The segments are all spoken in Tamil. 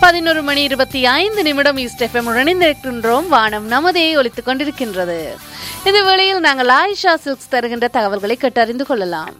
பதினோரு மணி இருபத்தி ஐந்து நிமிடம் ஈஸ்ட் எஃப்எம் இணைந்திருக்கின்றோம் வானம் நமதே ஒலித்துக் கொண்டிருக்கின்றது இந்த வேளையில் நாங்கள் ஆயிஷா சில்க்ஸ் தருகின்ற தகவல்களை கேட்டறிந்து கொள்ளலாம்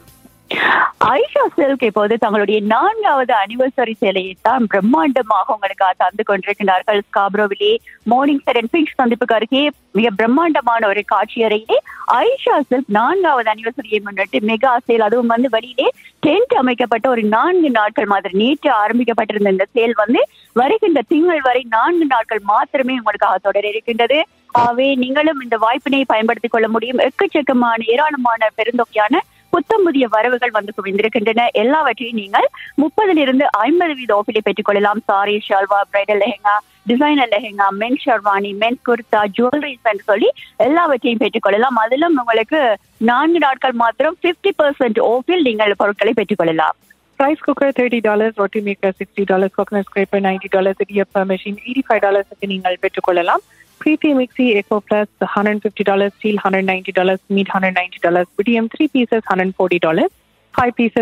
ஐஷா சில்க் இப்போது தங்களுடைய நான்காவது அனிவர்சரி சேலையை தான் பிரம்மாண்டமாக உங்களுக்கு தந்து கொண்டிருக்கிறார்கள் ஸ்காப்ரோவிலே மார்னிங் செட் அண்ட் பிங்க் சந்திப்புக்கு அருகே மிக பிரம்மாண்டமான ஒரு காட்சி அறையிலே ஐஷா சில்க் நான்காவது அனிவர்சரியை முன்னிட்டு மெகா சேல் அதுவும் வந்து வெளியிலே டென்ட் அமைக்கப்பட்ட ஒரு நான்கு நாட்கள் மாதிரி நேற்று ஆரம்பிக்கப்பட்டிருந்த இந்த சேல் வந்து வருகின்ற திங்கள் வரை நான்கு நாட்கள் மாத்திரமே உங்களுக்காக தொடர இருக்கின்றது ஆகவே நீங்களும் இந்த வாய்ப்பினை பயன்படுத்திக் கொள்ள முடியும் எக்கச்சக்கமான ஏராளமான பெருந்தொகையான புத்தம் புதிய வரவுகள் வந்து குவிந்திருக்கின்றன எல்லாவற்றையும் நீங்கள் முப்பதிலிருந்து ஐம்பது வீத ஆஃபிலை பெற்றுக் கொள்ளலாம் sari salwar bridal lehenga designer lehenga men sherwani men kurta jewelleries என்று சொல்லி எல்லாவற்றையும் பெற்றுக் கொள்ளலாம் அதிலும் உங்களுக்கு நான்கு நாட்கள் மாத்திரம் பிப்டி பெர்சென்ட் ஆஃபில் நீங்கள் பொருட்களை பெற்றுக் கொள்ளலாம் Rice cooker $30, roti maker $60, coconut scraper $90, idiyappam machine $85 க்கு நீங்கள் பெற்றுக்கொள்ளலாம் Preeti Mixi Eco Plus $150, steel $190, meat $190, medium 3 pieces $140, 5 pieces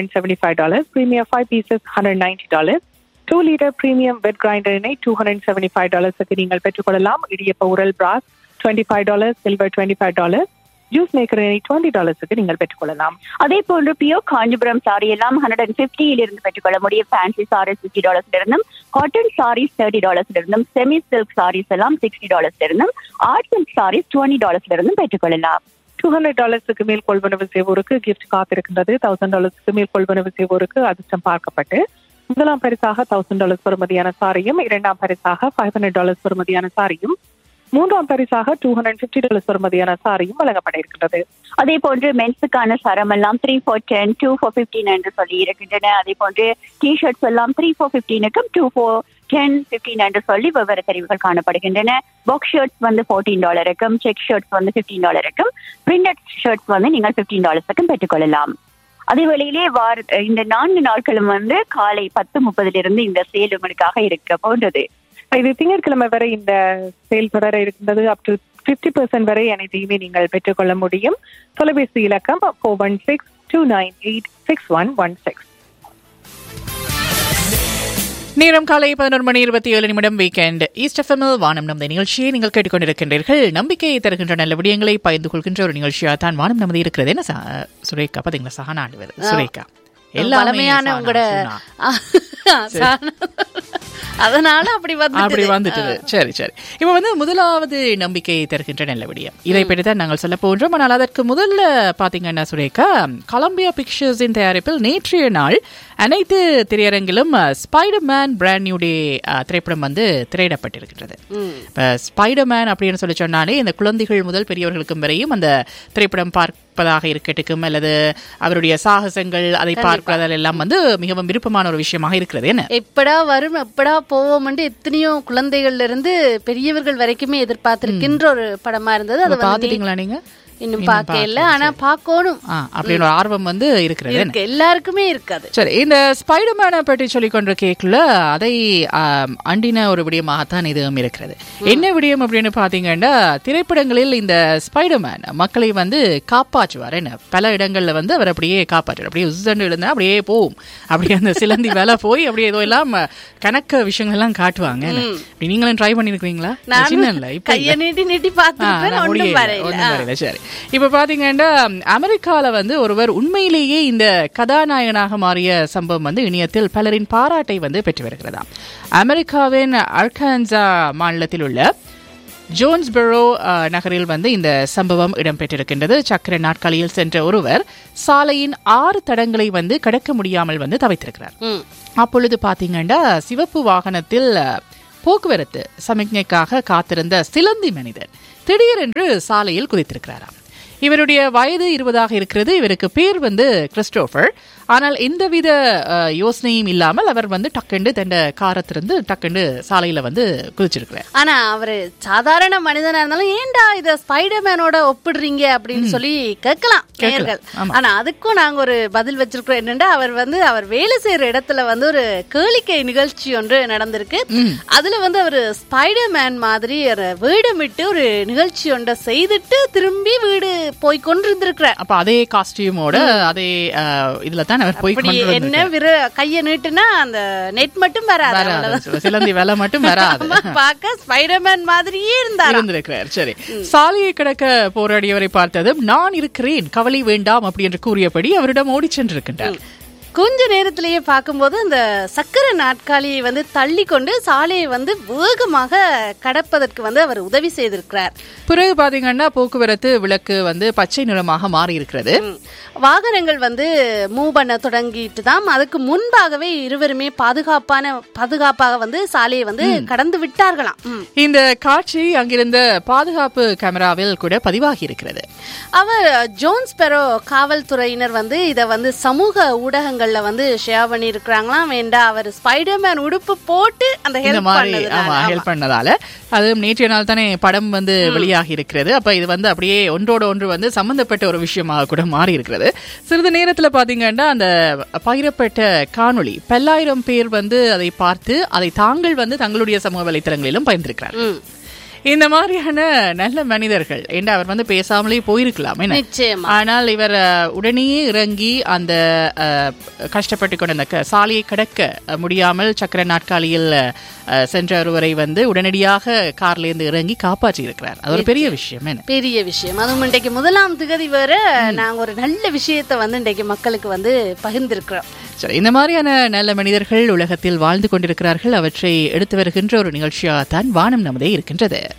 $275, premium 5 pieces $190, 2 liter premium wet grinder எண்ணெய் $275 க்கு நீங்கள் பெற்றுக்கொள்ளலாம் இடியப்ப உரல் brass $25, silver $25, ஜூஸ் மேக்கர் எண்ணெய் $20 க்கு நீங்கள் பெற்றுக்கொள்ளலாம் அதே போன்று பியோ காஞ்சிபுரம் சாரி எல்லாம் ஹண்ட்ரட் அண்ட் பிப்டியில் இருந்து பெற்றுக்கொள்ள முடியும் ஃபேன்சி சாரீஸ் பிப்டி டாலர்ஸ்ல இருந்தும் காட்டன் சாரீஸ் தேர்ட்டி டாலர்ஸ்ல இருந்தும் செமி சில்க் சாரீஸ் எல்லாம் சிக்ஸ்டி டாலர்ஸ்ல இருந்தும் ஆர்ட் சில்க் சாரீஸ் டுவெண்ட்டி டாலர்ஸ்ல இருந்தும் பெற்றுக்கொள்ளலாம் டூ ஹண்ட்ரட் டாலர்ஸுக்கு மேல் கொள்வனவு செய்வோருக்கு கிஃப்ட் காத்திருக்கின்றது தௌசண்ட் டாலர்ஸுக்கு மேல் கொள்வனவு செய்வோருக்கு அதிர்ஷ்டம் பார்க்கப்பட்டு முதலாம் பரிசாக தௌசண்ட் டாலர்ஸ் பெறுமதியான சாரியும் இரண்டாம் பரிசாக ஃபைவ் ஹண்ட்ரட் டாலர்ஸ் பெறுமதியான சாரியும் மூன்றாம் பரிசாக டூ ஹண்ட்ரட் பிப்டி டாலர்ஸ் பெறுமதியான சாரியும் வழங்கப்பட இருக்கின்றது அதே போன்று மென்ஸுக்கான சரம் எல்லாம் three for ten two for fifteen என்று சொல்லி இருக்கின்றன அதே போன்று டி ஷர்ட்ஸ் எல்லாம் த்ரீ ஃபோர் பிப்டீனுக்கும் டூ ஃபோர் டென் பிப்டீன் என்று சொல்லி வெவ்வேறு தெரிவுகள் காணப்படுகின்றன பாக்ஸ் ஷர்ட்ஸ் வந்து ஃபோர்டீன் டாலருக்கும் செக் ஷர்ட்ஸ் வந்து பிப்டீன் டாலருக்கும் பிரிண்டட் ஷர்ட்ஸ் வந்து நீங்கள் பிப்டீன் டாலர்ஸுக்கும் பெற்றுக்கொள்ளலாம் அதே வேளையிலே வார இந்த நான்கு நாட்களும் வந்து காலை பத்து முப்பதிலிருந்து இந்த சேல் உங்களுக்காக இருக்க போன்றது இது திங்கட்கிழமை வரை இந்த சேல் தொடர இருக்கின்றது அப் டு பிப்டி பெர்சென்ட் வரை அனைத்தையுமே நீங்கள் பெற்றுக்கொள்ள முடியும் தொலைபேசி இலக்கம் four one six two nine eight six one one six நேரம் காலை பதினொரு மணி இருபத்தி ஏழு நிமிடம் வீக்கெண்ட் ஈஸ்ட் எஃப்எம்எல் வானம் நமது நிகழ்ச்சியை நீங்கள் கேட்டுக்கொண்டிருக்கின்றீர்கள் நம்பிக்கையை தருகின்ற நல்ல விடயங்களை பகிர்ந்து கொள்கின்ற ஒரு நிகழ்ச்சியாக தான் வானம் நமது இருக்கிறது என்ன சா- சுரேகா பாத்தீங்களா சஹனா ஆண்டு வருது சுரேகா எல்லாமே பழமையான சஹனா, உங்களோட சுனா. அதனால அப்படி அப்படி வந்து வந்துட்டது சரி சரி இப்ப வந்து முதலாவது நம்பிக்கை தருகின்ற நல்ல விடயம் இதை பற்றி தான் நாங்கள் சொல்ல போன்றோம் ஆனால் அதற்கு முதல்ல பாத்தீங்கன்னா சுரேகா கொலம்பியா பிக்சர்ஸின் தயாரிப்பில் நேற்றைய நாள் அனைத்து திரையரங்கிலும் Spider Man brand new day திரைப்படம் வந்து திரையிடப்பட்டிருக்கிறது இப்ப ஸ்பைடர் மேன் அப்படின்னு சொல்லி சொன்னாலே இந்த குழந்தைகள் முதல் பெரியவர்களுக்கும் வரையும் அந்த திரைப்படம் பார்ப்பதாக இருக்கட்டும் அல்லது அவருடைய சாகசங்கள் அதை பார்ப்பதில் எல்லாம் வந்து மிகவும் விருப்பமான ஒரு விஷயமாக இருக்கிறது என்ன எப்படா வரும் எப்படா போவோம்னு எத்தனையோ குழந்தைகள்ல இருந்து பெரியவர்கள் வரைக்குமே எதிர்பார்த்திருக்கின்ற ஒரு படமா இருந்தது அது வந்து பாத்துட்டீங்களா நீங்க இன்னும் பார்க்க இல்ல ஆனா பார்க்கணும் ஆ, அப்படின்னு ஒரு ஆர்வம் வந்து இருக்கிறது என்ன? இருக்கு எல்லாருக்குமே இருக்காது சரி இந்த ஸ்பைடர்மேனை பற்றி சொல்லிக் கொண்ட கேட்கல அதை ஆம், அண்டின ஒரு விடயமாகத்தான் இதுவும் இருக்கிறது என்ன விடயம் அப்படின்னு பாத்தீங்கன்னா திரைப்படங்களில் இந்த ஸ்பைடர்மேன் மக்களை வந்து காப்பாற்றுவார் என்ன பல இடங்கள்ல வந்து அவர் அப்படியே காப்பாற்றுவார் அப்படியே உஸ்ஸன்னு எழுந்தா அப்படியே போகும் அப்படியே அந்த சிலந்தி வேலை போய் அப்படியே ஏதோ எல்லாம் கணக்க விஷயங்கள் எல்லாம் காட்டுவாங்க என்ன? இப்படி நீங்களும் ட்ரை பண்ணிருக்கீங்களா சின்ன இல்ல இப்ப இல்ல. கைய நீட்டி நீட்டி ஆ, பார்த்துருப்பேன் நான் ஒன்றும் முடியல, வரையில ஒண்ணும் வரையில. சரி இப்ப பாத்தீங்கன்னா அமெரிக்கால வந்து ஒருவர் உண்மையிலேயே இந்த கதாநாயகனாக மாறிய சம்பவம் வந்து இணையத்தில் பலரின் பாராட்டை வந்து பெற்று வருகிறதா அமெரிக்காவின் அர்கான்சா மாநிலத்தில் உள்ள ஜோன்ஸ்பெரோ அஹ், நகரில் வந்து இந்த சம்பவம் இடம்பெற்றிருக்கின்றது சக்கர நாட்காலியில் சென்ற ஒருவர் சாலையின் ஆறு தடங்களை வந்து கடக்க முடியாமல் வந்து தவித்திருக்கிறார் ம். அப்பொழுது பாத்தீங்கன்னா சிவப்பு வாகனத்தில் அஹ், போக்குவரத்து சமிக்ஞைக்காக காத்திருந்த சிலந்தி மனிதர் திடீரென்று சாலையில் குதித்திருக்கிறாராம் இவருடைய வயது இருபதாக இருக்கிறது இவருக்கு பேர் வந்து கிறிஸ்டோபர் ஆனால் எந்தவித அஹ், யோசனையும் இல்லாமல் அவர் வந்து டக்குண்டு தண்ட காரத்திலிருந்து டக்குண்டு சாலையில வந்து குதிச்சிருக்கிறார் ஆனா அவரு சாதாரண மனிதனா இருந்தாலும் ஏன்டா இத ஸ்பைடர்மேனோட ஒப்பிடுறீங்க அப்படின்னு சொல்லி கேட்கலாம் நேயர்கள் ஆமா. ஆனா அதுக்கும் நாங்க ஒரு பதில் வச்சிருக்கிறோம் என்னன்னா அவர் வந்து அவர் வேலை செய்யற இடத்துல வந்து ஒரு கேளிக்கை நிகழ்ச்சி ஒன்று நடந்திருக்கு அதுல வந்து அவர் ஸ்பைடர்மேன் மாதிரி ஒரு வேடமிட்டு ஒரு நிகழ்ச்சி ஒன்றை செய்துட்டு திரும்பி வீடு போய் கொண்டிருந்திருக்கிறார் அப்ப அதே காஸ்டியூமோட அதே அஹ், இதுல தான் அவர் போய் அப்படி கொண்டு என்ன விரு கைய நீட்டுனா அந்த நெட் மட்டும் வராது அவ்வளவுதான். வராது சிலந்தி வேலை மட்டும் வராது ஆமா, பார்க்க ஸ்பைடர்மேன் மாதிரியே இருந்தார் இருந்திருக்கிறார் சரி சாலையை கடக்க போராடியவரை பார்த்ததும் நான் இருக்கிறேன் கவலை வேண்டாம் அப்படி என்று கூறியபடி அவரிடம் ஓடிச் சென்றிருக்கின்றார் கொஞ்ச நேரத்திலேயே பார்க்கும்போது அந்த சக்கர நாட்காலியை வந்து தள்ளி கொண்டு சாலையை வந்து வேகமாக கடப்பதற்கு வந்து அவர் உதவி செய்திருக்கிறார் பிறகு பாத்தீங்கன்னா போக்குவரத்து விளக்கு வந்து பச்சை நிறமாக மாறி இருக்கிறது ம். வாகனங்கள் வந்து மூவ் பண்ண தொடங்கிட்டு தான் அதுக்கு முன்பாகவே இருவருமே பாதுகாப்பான பாதுகாப்பாக வந்து சாலையை வந்து கடந்து விட்டார்களாம் ம். இந்த காட்சி அங்கிருந்த பாதுகாப்பு கேமராவில் கூட பதிவாகி இருக்கிறது அவர் ஜோன்ஸ் பெரோ காவல்துறையினர் வந்து இதை வந்து சமூக ஊடகங்கள்ல வந்து ஷேர் பண்ணி இருக்கிறாங்களாம் வேண்டாம் அவர் ஸ்பைடர்மேன் உடுப்பு போட்டு அந்த இந்த ஹெல்ப் மாதிரி பண்ணது ஆமா ஹெல்ப் பண்ணதால அது நேற்றைய நாள் தானே படம் வந்து வெளியாகி இருக்கிறது அப்ப இது வந்து அப்படியே ஒன்றோட ஒன்று வந்து சம்பந்தப்பட்ட ஒரு விஷயமாக கூட மாறி இருக்கிறது சிறிது நேரத்துல பாத்தீங்கன்னா அந்த பகிரப்பட்ட காணொளி பல்லாயிரம் பேர் வந்து அதை பார்த்து அதை தாங்கள் வந்து தங்களுடைய சமூக வலைத்தளங்களிலும் பகிர்ந்திருக்கிறார்கள் ம். இந்த மாதிரியான நல்ல மனிதர்கள் என்று அவர் வந்து பேசாமலே போயிருக்கலாம் என்ன நிச்சயமா ஆனால் இவர் அஹ், உடனேயே இறங்கி அந்த அஹ், கஷ்டப்பட்டு கொண்ட அந்த க- சாலையை கடக்க அஹ், முடியாமல் சக்கர நாட்காலியில் அஹ், சென்ற ஒருவரை வந்து உடனடியாக கார்ல இருந்து இறங்கி காப்பாற்றி இருக்கிறார் அது ஒரு பெரிய விஷயம் என்ன பெரிய விஷயம் அதுவும் இன்றைக்கு முதலாம் திகதி வேற நாங்க ஒரு நல்ல விஷயத்தை வந்து இன்றைக்கு மக்களுக்கு வந்து பகிர்ந்திருக்கிறோம் சரி இந்த மாதிரியான நல்ல மனிதர்கள் உலகத்தில் வாழ்ந்து கொண்டிருக்கிறார்கள் அவற்றை எடுத்து வருகின்ற ஒரு நிகழ்ச்சியாகத்தான் வானம் நமதே இருக்கின்றது